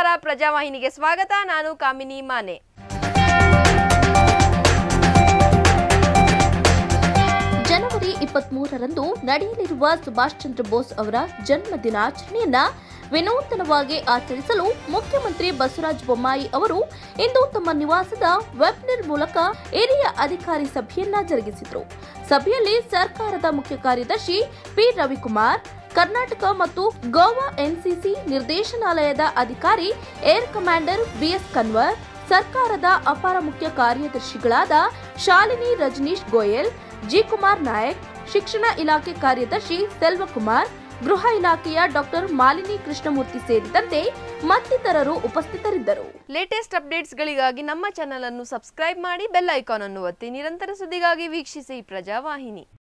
ಪ್ರಜಾವಾಹಿನಿಗೆ ಸ್ವಾಗತ ನಾನು ಕಾಮಿನಿ ಮಾನೆ ಜನವರಿ ಇಪ್ಪತ್ಮೂರರಂದು ನಡೆಯಲಿರುವ ಸುಭಾಷ್ ಚಂದ್ರ ಬೋಸ್ ಅವರ ಜನ್ಮ ದಿನಾಚರಣೆಯನ್ನ ವಿನೂತನವಾಗಿ ಆಚರಿಸಲು ಮುಖ್ಯಮಂತ್ರಿ ಬಸವರಾಜ ಬೊಮ್ಮಾಯಿ ಅವರು ಇಂದು ತಮ್ಮ ನಿವಾಸದ ವೆಬ್ನೆಟ್ ಮೂಲಕ ಹಿರಿಯ ಅಧಿಕಾರಿ ಸಭೆಯನ್ನ ಜರುಗಿಸಿದರು ಸಭೆಯಲ್ಲಿ ಸರ್ಕಾರದ ಮುಖ್ಯ ಕಾರ್ಯದರ್ಶಿ ಪಿ ರವಿಕುಮಾರ್ ಕರ್ನಾಟಕ ಮತ್ತು ಗೋವಾ ಎನ್ಸಿಸಿ ನಿರ್ದೇಶನಾಲಯದ ಅಧಿಕಾರಿ ಏರ್ ಕಮಾಂಡರ್ ಬಿಎಸ್ ಕನ್ವರ್ ಸರ್ಕಾರದ ಅಪಾರ ಮುಖ್ಯ ಕಾರ್ಯದರ್ಶಿಗಳಾದ ಶಾಲಿನಿ ರಜನೀಶ್ ಗೋಯಲ್ ಜಿ ಕುಮಾರ್ ನಾಯಕ್ ಶಿಕ್ಷಣ ಇಲಾಖೆ ಕಾರ್ಯದರ್ಶಿ ಸೆಲ್ವಕುಮಾರ್ ಗೃಹ ಇಲಾಖೆಯ ಡಾಕ್ಟರ್ ಮಾಲಿನಿ ಕೃಷ್ಣಮೂರ್ತಿ ಸೇರಿದಂತೆ ಮತ್ತಿತರರು ಉಪಸ್ಥಿತರಿದ್ದರು ಲೇಟೆಸ್ಟ್ ಅಪ್ಡೇಟ್ಸ್ಗಳಿಗಾಗಿ ನಮ್ಮ ಚಾನೆಲ್ ಅನ್ನು ಸಬ್ಸ್ಕ್ರೈಬ್ ಮಾಡಿ ಬೆಲ್ ಐಕಾನ್ ಅನ್ನು ಒತ್ತಿ ನಿರಂತರ ಸುದ್ದಿಗಾಗಿ ವೀಕ್ಷಿಸಿ ಪ್ರಜಾವಾಹಿನಿ